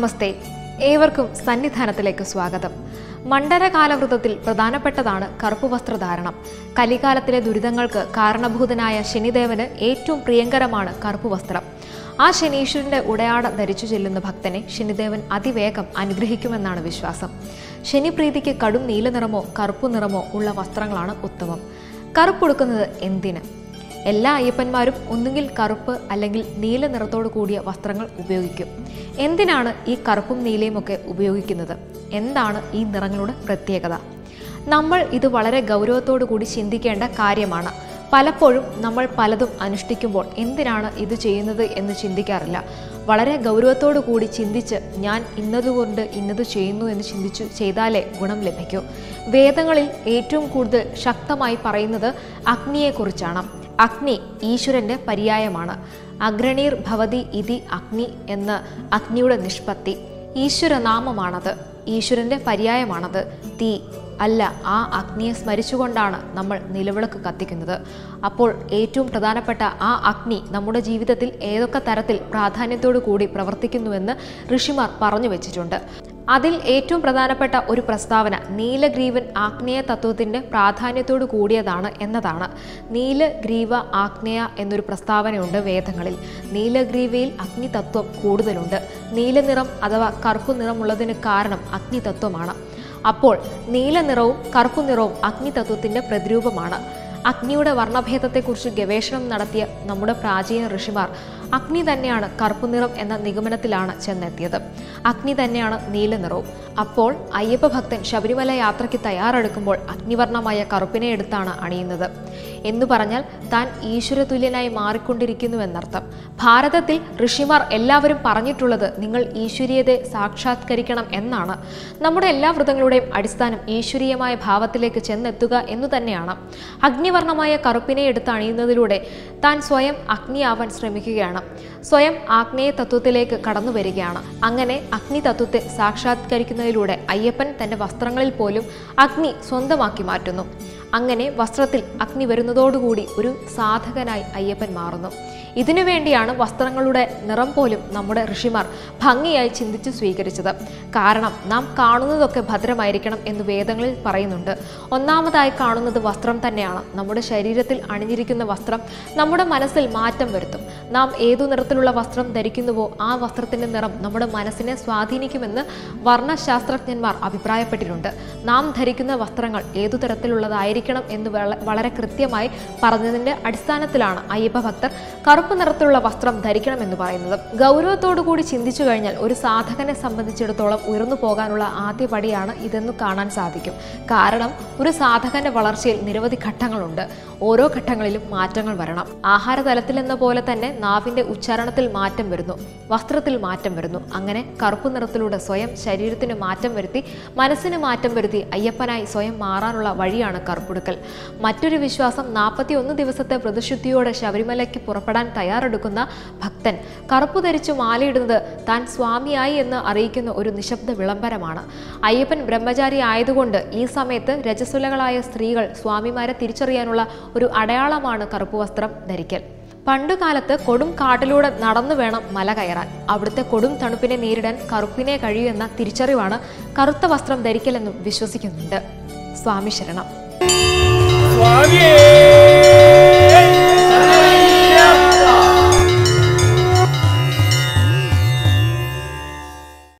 നമസ്തേ ഏവർക്കും സന്നിധാനത്തിലേക്ക് സ്വാഗതം മണ്ഡലകാലവൃതത്തിൽ പ്രധാനപ്പെട്ടതാണ് കറുപ്പ് വസ്ത്രധാരണം കലികാലത്തിലെ ദുരിതങ്ങൾക്ക് കാരണഭൂതനായ ശനിദേവന് ഏറ്റവും പ്രിയങ്കരമാണ് കറുപ്പ് വസ്ത്രം ആ ശനീശ്വരന്റെ ഉടയാട ധരിച്ചു ചെല്ലുന്ന ഭക്തനെ ശനിദേവൻ അതിവേഗം അനുഗ്രഹിക്കുമെന്നാണ് വിശ്വാസം ശനിപ്രീതിക്ക് കടും നീല നിറമോ കറുപ്പു നിറമോ ഉള്ള വസ്ത്രങ്ങളാണ് ഉത്തമം കറുപ്പുടുക്കുന്നത് എന്തിന് എല്ലാ അയ്യപ്പന്മാരും ഒന്നുകിൽ കറുപ്പ് അല്ലെങ്കിൽ നീല നിറത്തോടു കൂടിയ വസ്ത്രങ്ങൾ ഉപയോഗിക്കും എന്തിനാണ് ഈ കറുപ്പും നീലയും ഒക്കെ ഉപയോഗിക്കുന്നത് എന്താണ് ഈ നിറങ്ങളുടെ പ്രത്യേകത നമ്മൾ ഇത് വളരെ ഗൗരവത്തോടു കൂടി ചിന്തിക്കേണ്ട കാര്യമാണ് പലപ്പോഴും നമ്മൾ പലതും അനുഷ്ഠിക്കുമ്പോൾ എന്തിനാണ് ഇത് ചെയ്യുന്നത് എന്ന് ചിന്തിക്കാറില്ല വളരെ ഗൗരവത്തോടു കൂടി ചിന്തിച്ച് ഞാൻ ഇന്നതുകൊണ്ട് ഇന്നത് ചെയ്യുന്നു എന്ന് ചിന്തിച്ചു ചെയ്താലേ ഗുണം ലഭിക്കൂ വേദങ്ങളിൽ ഏറ്റവും കൂടുതൽ ശക്തമായി പറയുന്നത് അഗ്നിയെക്കുറിച്ചാണ് അഗ്നി ഈശ്വരന്റെ പര്യായമാണ് അഗ്രണീർ ഭവതി ഇതി അഗ്നി എന്ന് അഗ്നിയുടെ നിഷ്പത്തി ഈശ്വരനാമമാണത് ഈശ്വരന്റെ പര്യായമാണത് തീ അല്ല ആ അഗ്നിയെ സ്മരിച്ചുകൊണ്ടാണ് നമ്മൾ നിലവിളക്ക് കത്തിക്കുന്നത് അപ്പോൾ ഏറ്റവും പ്രധാനപ്പെട്ട ആ അഗ്നി നമ്മുടെ ജീവിതത്തിൽ ഏതൊക്കെ തരത്തിൽ പ്രാധാന്യത്തോടു കൂടി പ്രവർത്തിക്കുന്നുവെന്ന് ഋഷിമാർ പറഞ്ഞു വെച്ചിട്ടുണ്ട് അതിൽ ഏറ്റവും പ്രധാനപ്പെട്ട ഒരു പ്രസ്താവന നീലഗ്രീവൻ ആഗ്നേയ തത്വത്തിന്റെ പ്രാധാന്യത്തോടു കൂടിയതാണ് എന്നതാണ് നീലഗ്രീവ ആഗ്നേയ എന്നൊരു പ്രസ്താവനയുണ്ട് വേദങ്ങളിൽ നീലഗ്രീവയിൽ അഗ്നിതത്വം കൂടുതലുണ്ട് നീലനിറം അഥവാ കറുപ്പു നിറമുള്ളതിന് കാരണം അഗ്നിതത്വമാണ് അപ്പോൾ നീല നിറവും കറുപ്പു നിറവും അഗ്നിതത്വത്തിന്റെ പ്രതിരൂപമാണ് അഗ്നിയുടെ വർണ്ണഭേദത്തെക്കുറിച്ച് ഗവേഷണം നടത്തിയ നമ്മുടെ പ്രാചീന ഋഷിമാർ അഗ്നി തന്നെയാണ് കറുപ്പു നിറം എന്ന നിഗമനത്തിലാണ് ചെന്നെത്തിയത് അഗ്നി തന്നെയാണ് നീല നിറവും അപ്പോൾ അയ്യപ്പ ഭക്തൻ ശബരിമല യാത്രയ്ക്ക് തയ്യാറെടുക്കുമ്പോൾ അഗ്നിവർണ്ണമായ കറുപ്പിനെ എടുത്താണ് അണിയുന്നത് എന്നു പറഞ്ഞാൽ താൻ ഈശ്വരതുല്യനായി മാറിക്കൊണ്ടിരിക്കുന്നുവെന്നർത്ഥം ഭാരതത്തിൽ ഋഷിമാർ എല്ലാവരും പറഞ്ഞിട്ടുള്ളത് നിങ്ങൾ ഈശ്വരീയതയെ സാക്ഷാത്കരിക്കണം എന്നാണ് നമ്മുടെ എല്ലാ വ്രതങ്ങളുടെയും അടിസ്ഥാനം ഈശ്വരീയമായ ഭാവത്തിലേക്ക് ചെന്നെത്തുക എന്നു തന്നെയാണ് അഗ്നിവർണ്ണമായ കറുപ്പിനെ എടുത്ത് അണിയുന്നതിലൂടെ താൻ സ്വയം അഗ്നിയാവാൻ ശ്രമിക്കുകയാണ് സ്വയം ആഗ്നേയ തത്വത്തിലേക്ക് കടന്നു വരികയാണ് അങ്ങനെ അഗ്നി തത്വത്തെ സാക്ഷാത്കരിക്കുന്നതിലൂടെ അയ്യപ്പൻ തന്റെ വസ്ത്രങ്ങളിൽ പോലും അഗ്നി സ്വന്തമാക്കി മാറ്റുന്നു അങ്ങനെ വസ്ത്രത്തിൽ അഗ്നി വരുന്നതോടുകൂടി ഒരു സാധകനായി അയ്യപ്പൻ മാറുന്നു ഇതിനു വേണ്ടിയാണ് വസ്ത്രങ്ങളുടെ നിറം പോലും നമ്മുടെ ഋഷിമാർ ഭംഗിയായി ചിന്തിച്ചു സ്വീകരിച്ചത് കാരണം നാം കാണുന്നതൊക്കെ ഭദ്രമായിരിക്കണം എന്ന് വേദങ്ങളിൽ പറയുന്നുണ്ട് ഒന്നാമതായി കാണുന്നത് വസ്ത്രം തന്നെയാണ് നമ്മുടെ ശരീരത്തിൽ അണിഞ്ഞിരിക്കുന്ന വസ്ത്രം നമ്മുടെ മനസ്സിൽ മാറ്റം വരുത്തും നാം ഏതു നിറത്തിലുള്ള വസ്ത്രം ധരിക്കുന്നുവോ ആ വസ്ത്രത്തിന്റെ നിറം നമ്മുടെ മനസ്സിനെ സ്വാധീനിക്കുമെന്ന് വർണ്ണശാസ്ത്രജ്ഞന്മാർ അഭിപ്രായപ്പെട്ടിട്ടുണ്ട് നാം ധരിക്കുന്ന വസ്ത്രങ്ങൾ ഏതു തരത്തിലുള്ളതായിരിക്കണം എന്ന് വള- വളരെ കൃത്യമായി പറഞ്ഞതിന്റെ അടിസ്ഥാനത്തിലാണ് അയ്യപ്പ ഭക്തർ കറുപ്പ് നിറത്തിലുള്ള വസ്ത്രം ധരിക്കണമെന്ന് പറയുന്നത് ഗൗരവത്തോടു കൂടി ചിന്തിച്ചു കഴിഞ്ഞാൽ ഒരു സാധകനെ സംബന്ധിച്ചിടത്തോളം ഉയർന്നു പോകാനുള്ള ആദ്യ പടിയാണ് ഇതെന്ന് കാണാൻ സാധിക്കും കാരണം ഒരു സാധകന്റെ വളർച്ചയിൽ നിരവധി ഘട്ടങ്ങളുണ്ട് ഓരോ ഘട്ടങ്ങളിലും മാറ്റങ്ങൾ വരണം ആഹാര തലത്തിൽ എന്ന പോലെ തന്നെ നാവിന്റെ ഉച്ചാരണത്തിൽ മാറ്റം വരുന്നു വസ്ത്രത്തിൽ മാറ്റം വരുന്നു അങ്ങനെ കറുപ്പ് നിറത്തിലൂടെ സ്വയം ശരീരത്തിന് മാറ്റം വരുത്തി മനസ്സിന് മാറ്റം വരുത്തി അയ്യപ്പനായി സ്വയം മാറാനുള്ള വഴിയാണ് കറുപ്പെടുക്കൽ മറ്റൊരു വിശ്വാസം നാൽപ്പത്തി ഒന്ന് ദിവസത്തെ വ്രതശുദ്ധിയോടെ ശബരിമലയ്ക്ക് പുറപ്പെടാൻ തയ്യാറെടുക്കുന്ന ഭക്തൻ കറുപ്പ് ധരിച്ചു മാലയിടുന്നത് താൻ സ്വാമിയായി എന്ന് അറിയിക്കുന്ന ഒരു നിശബ്ദ വിളംബരമാണ് അയ്യപ്പൻ ബ്രഹ്മചാരി ആയതുകൊണ്ട് ഈ സമയത്ത് രജസ്വലകളായ സ്ത്രീകൾ സ്വാമിമാരെ തിരിച്ചറിയാനുള്ള ഒരു അടയാളമാണ് കറുപ്പ് വസ്ത്രം ധരിക്കൽ പണ്ടുകാലത്ത് കൊടും കാട്ടിലൂടെ നടന്നു വേണം മല കയറാൻ അവിടുത്തെ കൊടും തണുപ്പിനെ നേരിടാൻ കറുപ്പിനെ കഴിയുമെന്ന തിരിച്ചറിവാണ് കറുത്ത വസ്ത്രം ധരിക്കലെന്നും വിശ്വസിക്കുന്നുണ്ട് സ്വാമി ശരണം സ്വാമിയേ